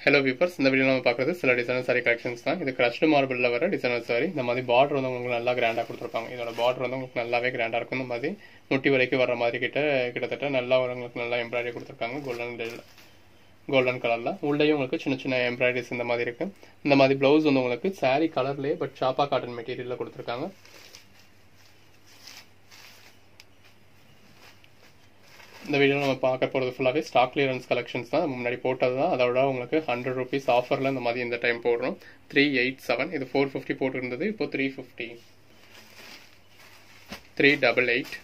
hello viewers இந்த video நம்ம பார்க்குறது சில டிசைனர் சாரி கலெக்ஷன்ஸ் தான் இது கிரஷ்டு மார்பிளில் வர டிசைனர் சாரி இந்த மாதிரி பார்டர் வந்து உங்களுக்கு நல்லா கிராண்டாக கொடுத்துருப்பாங்க இதோட பார்டர் வந்து உங்களுக்கு நல்லாவே கிராண்டாக இருக்கும் இந்த மாதிரி முட்டி வரைக்கும் வர மாதிரி கிட்ட கிட்டத்தட்ட நல்லா உங்களுக்கு நல்லா எம்ப்ராய்டரி கொடுத்துருக்காங்க கோல்டன் கோல்டன் கலரில் உள்ளேயும் உங்களுக்கு சின்ன சின்ன எம்ப்ராய்டரிஸ் இந்த மாதிரி இருக்குது இந்த மாதிரி ப்ளவுஸ் வந்து உங்களுக்கு சாரி கலர்லேயே பட் சாப்பா காட்டன் மெட்டீரியலில் கொடுத்துருக்காங்க இந்த வீடியோ நம்ம பார்க்க போகிறது ஃபுல்லாகவே ஸ்டாக் கிளியரன்ஸ் கலெக்ஷன்ஸ் தான் முன்னாடி போட்டது தான் அதோட உங்களுக்கு ஹண்ட்ரட் ருபீஸ் ஆஃபரில் இந்த மாதிரி இந்த டைம் போடுறோம் த்ரீ எயிட் செவன் இது ஃபோர் ஃபிஃப்டி போட்டுருந்தது இப்போ three fifty three double eight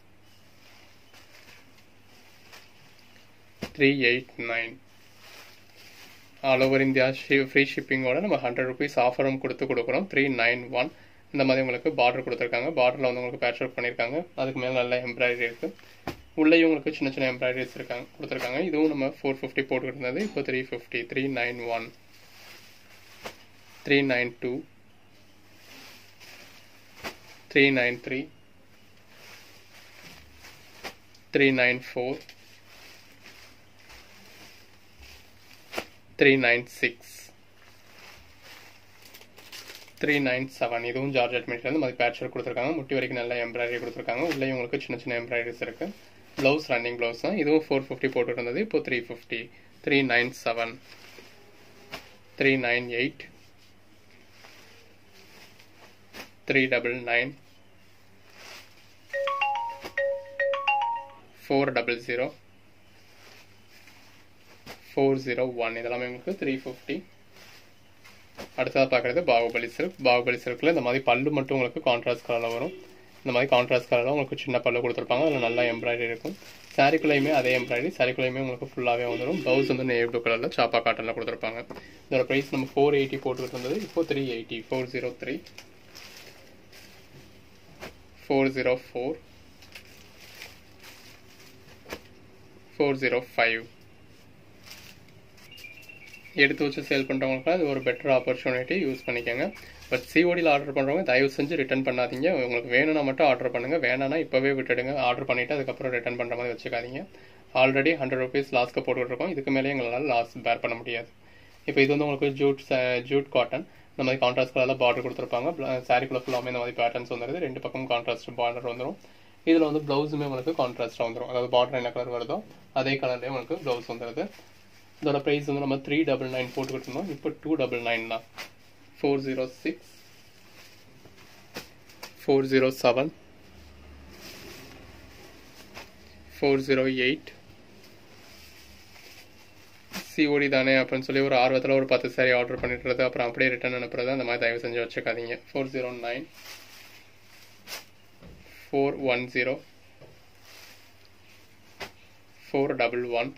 three eight nine all over India free ஷிப்பிங்கோட நம்ம ஹண்ட்ரட் ருபீஸ் ஆஃபரும் கொடுத்து கொடுக்குறோம் த்ரீ நைன் ஒன் இந்த மாதிரி உங்களுக்கு பார்டர் கொடுத்துருக்காங்க பார்டரில் வந்து உங்களுக்கு பேட்ச் ஒர்க் பண்ணியிருக்காங்க அதுக்கு மேலே நல்ல எம்ப்ராய்டரி இருக்குது உள்ளேயும் உங்களுக்கு சின்ன சின்ன எம்ப்ராய்டரிஸ் இருக்காங்க கொடுத்துருக்காங்க இதுவும் நம்ம ஃபோர் ஃபிஃப்டி போட்டுருந்தது இப்போ three fifty three nine one three nine two three nine three three nine four three nine six three nine seven இதுவும் ஜார்ஜட் மெட்டீரியல் இந்த மாதிரி பேட்சர் கொடுத்துருக்காங்க முட்டி வரைக்கும் நல்ல எம்ப்ராய்டரி கொடுத்துருக்காங்க உள்ளேயும் உங்களுக்கு சின்ன சின்ன எம்ப்ராய்டரிஸ் இருக்குது ப்ளவுஸ் ரன்னிங் ப்ளவுஸ் தான் இதுவும் ஃபோர் ஃபிஃப்டி போட்டு இருந்தது இப்போ three fifty three nine seven three nine eight three double nine four double zero four zero one இதெல்லாமே உங்களுக்கு த்ரீ ஃபிஃப்டி அடுத்ததாக பார்க்குறது பாகுபலி சில்க் பாகுபலி சில்கில் இந்த மாதிரி பல்லு மட்டும் உங்களுக்கு கான்ட்ராஸ்ட் கலரில் வரும் இந்த மாதிரி கான்ட்ராஸ்ட் கலரில் உங்களுக்கு சின்ன பல்லு கொடுத்துருப்பாங்க அதில் நல்லா எம்ப்ராய்டரி இருக்கும் சாரிக்குள்ளேயுமே அதே எம்ப்ராய்டரி சாரிக்குள்ளேயுமே உங்களுக்கு ஃபுல்லாகவே வந்துடும் ப்ளவுஸ் வந்து நேவி ப்ளூ கலரில் சாப்பா காட்டனில் கொடுத்துருப்பாங்க இதோட ப்ரைஸ் நம்ம ஃபோர் எயிட்டி போட்டுக்கிட்டு இருந்தது இப்போ three eighty four zero three four zero four four zero five எடுத்து வச்சு சேல் பண்ணுறவங்களுக்கு அது ஒரு பெட்டர் ஆப்பர்ச்சுனிட்டி யூஸ் பண்ணிக்கோங்க பட் சிஓடியில் ஆர்டர் பண்ணுறவங்க தயவு செஞ்சு ரிட்டன் பண்ணாதீங்க உங்களுக்கு வேணும்னா மட்டும் ஆர்டர் பண்ணுங்கள் வேணான்னா இப்போவே விட்டுடுங்க ஆர்டர் பண்ணிவிட்டு அதுக்கப்புறம் ரிட்டன் பண்ணுற மாதிரி வச்சுக்காதீங்க ஆல்ரெடி ஹண்ட்ரட் ருபீஸ் லாஸ்க்கு போட்டுருக்கோம் இதுக்கு மேலே எங்களால் லாஸ் பேர் பண்ண முடியாது இப்போ இது வந்து உங்களுக்கு ஜூட் ஜூட் காட்டன் இந்த மாதிரி கான்ட்ராஸ்ட் கலரில் பார்டர் கொடுத்துருப்பாங்க சாரிக்குள்ள ஃபுல்லாமே இந்த மாதிரி பேட்டர்ன்ஸ் வந்துருது ரெண்டு பக்கம் கான்ட்ராஸ்ட் பார்டர் வந்துடும் இதில் வந்து ப்ளவுஸுமே உங்களுக்கு கான்ட்ராஸ்டாக வந்துடும் அதாவது பார்டர் என்ன கலர் வருதோ அதே கலர்லேயே உங்களுக்கு ப்ளவுஸ் வந்துடுது இதோட ப்ரைஸ் வந்து நம்ம த்ரீ டபுள் நைன் போட்டுக்கிட்டு இருந்தோம் இப்போ டூ டபுள் நைன் தான் four zero six four zero seven four zero eight COD தானே அப்படின்னு சொல்லி ஒரு ஆர்வத்தில் ஒரு பத்து சாரி ஆர்டர் பண்ணிட்டுறது அப்புறம் அப்படியே ரிட்டர்ன் அனுப்புறது அந்த மாதிரி தயவு செஞ்சு வச்சுக்காதீங்க four zero nine four one zero four double one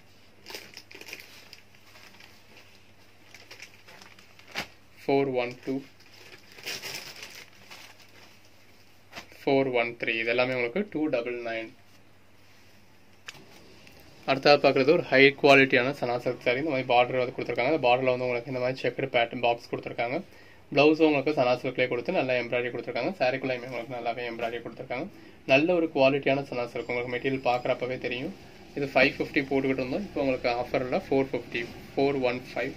four one two four one three இது எல்லாமே உங்களுக்கு டூ டபுள் நைன் அடுத்தது பார்க்குறது ஒரு ஹை குவாலிட்டியான சனா சில்க் சாரி இந்த மாதிரி பார்டர் வந்து கொடுத்துருக்காங்க அந்த பார்டரில் வந்து உங்களுக்கு இந்த மாதிரி செக்குடு பேட்டர்ன் பாக்ஸ் கொடுத்துருக்காங்க ப்ளவுஸும் உங்களுக்கு சனா சில்க்லேயே கொடுத்து நல்லா எம்ப்ராய்டரி கொடுத்துருக்காங்க சாரிக்குள்ளேயுமே உங்களுக்கு நல்லாவே எம்ப்ராய்டரி கொடுத்துருக்காங்க நல்ல ஒரு குவாலிட்டியான சனா சில்க் உங்களுக்கு மெட்டீரியல் பார்க்குறப்பவே தெரியும் இது ஃபைவ் ஃபிஃப்டி போட்டுக்கிட்டு இருந்தோம் இப்போ உங்களுக்கு ஆஃபரில் four fifty four one five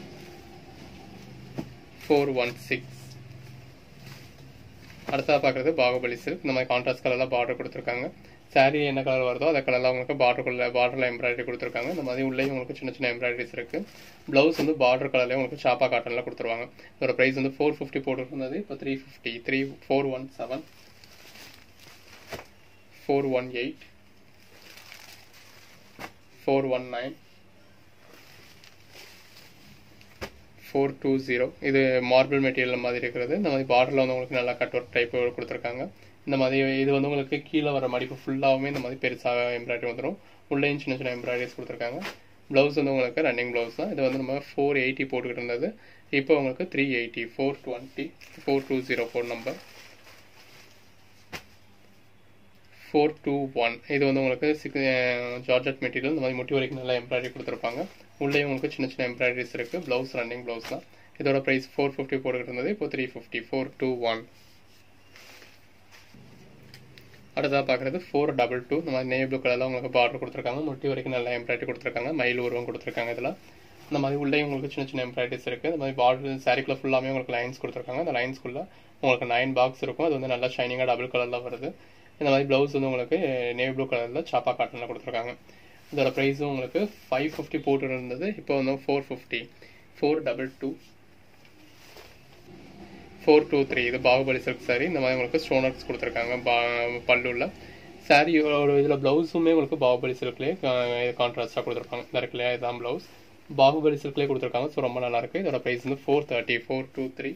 four one six அடுத்ததாக பார்க்குறது பாகுபலி சில்க் இந்த மாதிரி கான்ட்ராஸ்ட் கலரில் பார்டர் கொடுத்துருக்காங்க சாரீ என்ன கலர் வருதோ அந்த கலரில் உங்களுக்கு பார்டருக்குள்ள பார்டரில் எம்ப்ராய்டரி கொடுத்துருக்காங்க இந்த மாதிரி உள்ளேயும் உங்களுக்கு சின்ன சின்ன எம்ப்ராய்டரிஸ் இருக்குது ப்ளவுஸ் வந்து பார்டர் கலர்லேயே உங்களுக்கு சாப்பா காட்டனில் கொடுத்துருவாங்க இதோட ப்ரைஸ் வந்து ஃபோர் ஃபிஃப்டி போட்டுருந்தது இப்போ three fifty three four one seven four one eight four one nine four two zero இது மார்பிள் மெட்டீரியல் மாதிரி இருக்கிறது இந்த மாதிரி பார்டரில் வந்து உங்களுக்கு நல்லா கட் ஒர்க் டைப் கொடுத்துருக்காங்க இந்த மாதிரி இது வந்து உங்களுக்கு கீழே வர மடிப்பு ஃபுல்லாகவுமே இந்த மாதிரி பெருசாக எம்ப்ராய்டரி வந்துடும் உள்ளேயும் சின்ன சின்ன எம்ப்ராய்டரிஸ் கொடுத்துருக்காங்க ப்ளவுஸ் வந்து உங்களுக்கு ரன்னிங் ப்ளவுஸ் தான் இது வந்து நம்ம ஃபோர் எயிட்டி போட்டுக்கிட்டு இருந்தது இப்போ உங்களுக்கு three eighty four twenty four two zero four number four two one இது வந்து உங்களுக்கு சிக்ஸ் ஜார்ஜட் மெட்டீரியல் இந்த மாதிரி முட்டி வரைக்கும் நல்லா எம்ப்ராய்டரி கொடுத்துருப்பாங்க உள்ளே உங்களுக்கு சின்ன சின்ன எம்ப்ராய்டரிஸ் இருக்குது ப்ளவுஸ் ரன்னிங் ப்ளவுஸ் தான் இதோட ப்ரைஸ் ஃபோர் ஃபிஃப்டி போட்டுக்கிட்டு இருந்தது இப்போ three fifty four two one அடுத்ததாக பார்க்குறது ஃபோர் டபுள் டூ இந்த மாதிரி நேவி ப்ளூ கலரில் உங்களுக்கு பார்டர் கொடுத்துருக்காங்க முட்டி வரைக்கும் நல்லா எம்ப்ராய்டரி கொடுத்துருக்காங்க மயில் உருவம் கொடுத்துருக்காங்க இதில் இந்த மாதிரி உள்ளே உங்களுக்கு சின்ன சின்ன எம்ப்ராய்டரிஸ் இருக்குது இந்த மாதிரி பார்டர் சாரிக்குள்ள ஃபுல்லாமே உங்களுக்கு லைன்ஸ் கொடுத்துருக்காங்க அந்த லைன்ஸ்குள்ளே உங்களுக்கு நைன் பாக்ஸ் இருக்கும் அது வந்து நல்லா ஷைனிங்காக டபுள் கலரில் வருது இந்த மாதிரி ப்ளவுஸ் வந்து உங்களுக்கு நேவி ப்ளூ கலரில் சாப்பா காட்டனில் கொடுத்துருக்காங்க இதோட ப்ரைஸும் உங்களுக்கு ஃபைவ் ஃபிஃப்டி போட்டு இருந்தது இப்போ வந்து four fifty four double two four two three இது பாகுபலி சில்க் சாரி இந்த மாதிரி உங்களுக்கு ஸ்டோன் ஒர்க்ஸ் கொடுத்துருக்காங்க பா பல்லுவில் சாரியோட இதில் ப்ளவுஸுமே உங்களுக்கு பாகுபலி சில்க்லேயே கான்ட்ராஸ்டாக கொடுத்துருப்பாங்க இந்த இருக்கு இல்லையா இதுதான் ப்ளவுஸ் பாகுபலி சில்க்லேயே கொடுத்துருக்காங்க ஸோ ரொம்ப நல்லா இருக்கு இதோட ப்ரைஸ் வந்து four thirty four two three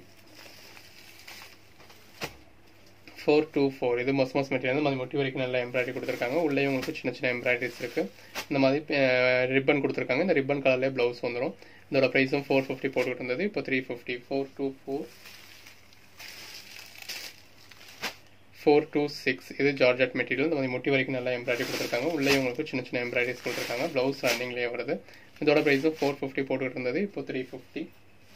four two four இது மொஸ் மொஸ் மெட்டீரியல் வந்து முட்டி வரைக்கும் நல்லா எம்ப்ராய்டரி கொடுத்துருக்காங்க உள்ளே உங்களுக்கு சின்ன சின்ன எம்ப்ராய்டரிஸ் இருக்குது இந்த மாதிரி ரிப்பன் கொடுத்துருக்காங்க இந்த ரிப்பன் கலர்லேயே ப்ளவுஸ் வந்துடும் இதோட ப்ரைஸும் ஃபோர் ஃபிஃப்டி போட்டுக்கிட்டு இருந்தது இப்போ three fifty four two four four two six இது ஜார்ஜட் மெட்டீரியல் இந்த மாதிரி முட்டி வரைக்கும் நல்லா எம்ப்ராய்டரி கொடுத்துருக்காங்க உள்ளே உங்களுக்கு சின்ன சின்ன எம்ப்ராய்டரிஸ் கொடுத்துருக்காங்க ப்ளவுஸ் ரன்னிங்லேயே வருது இதோட ப்ரைஸும் ஃபோர் ஃபிஃப்டி போட்டுக்கிட்டு இருந்தது இப்போ three fifty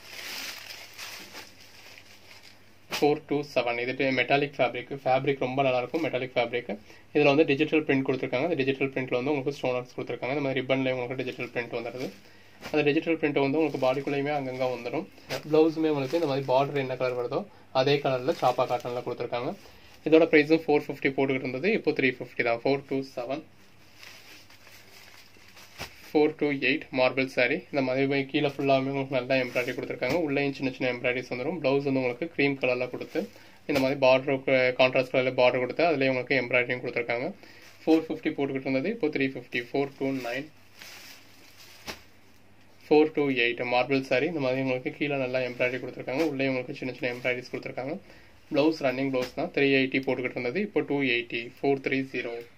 four two seven இது மெட்டாலிக் ஃபேப்ரிக் ஃபேப்ரிக் ரொம்ப நல்லாயிருக்கும் மெட்டாலிக் ஃபேப்ரிக் இதில் வந்து டிஜிட்டல் பிரிண்ட் கொடுத்துருக்காங்க அந்த டிஜிட்டல் பிரிண்ட்டில் வந்து உங்களுக்கு ஸ்டோன் ஒர்க்ஸ் கொடுத்துருக்காங்க இந்த மாதிரி ரிப்பன்லேயே உங்களுக்கு டிஜிட்டல் பிரிண்ட் வந்துடுது அந்த டிஜிட்டல் பிரிண்ட் வந்து உங்களுக்கு பாடிக்குள்ளேயுமே அங்கங்கே வந்துடும் ப்ளவுஸுமே உங்களுக்கு இந்த மாதிரி பார்டர் என்ன கலர் வருதோ அதே கலரில் சாப்பா காட்டனில் கொடுத்துருக்காங்க இதோட ப்ரைஸும் ஃபோர் ஃபிஃப்டி போட்டுக்கிட்டு இருந்தது இப்போ த்ரீ ஃபிஃப்டி தான் four two seven four two eight marble sari இந்த மாதிரி கீழே ஃபுல்லாகவே உங்களுக்கு நல்லா எம்ப்ராய்டரி கொடுத்துருக்காங்க உள்ளேயும் சின்ன சின்ன எம்ப்ராய்டரிஸ் வந்துடும் ப்ளவுஸ் வந்து உங்களுக்கு க்ரீம் கலரில் கொடுத்து இந்த மாதிரி பார்டர் கான்ட்ராஸ்ட் கலரில் பார்டர் கொடுத்து அதுலேயே உங்களுக்கு எம்ப்ராய்டரியும் கொடுத்துருக்காங்க ஃபோர் ஃபிஃப்டி போட்டுக்கிட்டு இருந்தது இப்போ three fifty four two nine four two eight marble sari இந்த மாதிரி உங்களுக்கு கீழே நல்லா எம்ப்ராய்டரி கொடுத்துருக்காங்க உள்ளே உங்களுக்கு சின்ன சின்ன எம்ப்ராய்டரிஸ் கொடுத்துருக்காங்க ப்ளவுஸ் ரன்னிங் ப்ளவுஸ் தான் த்ரீ எயிட்டி போட்டுக்கிட்டு இருந்தது இப்போ two eighty four three zero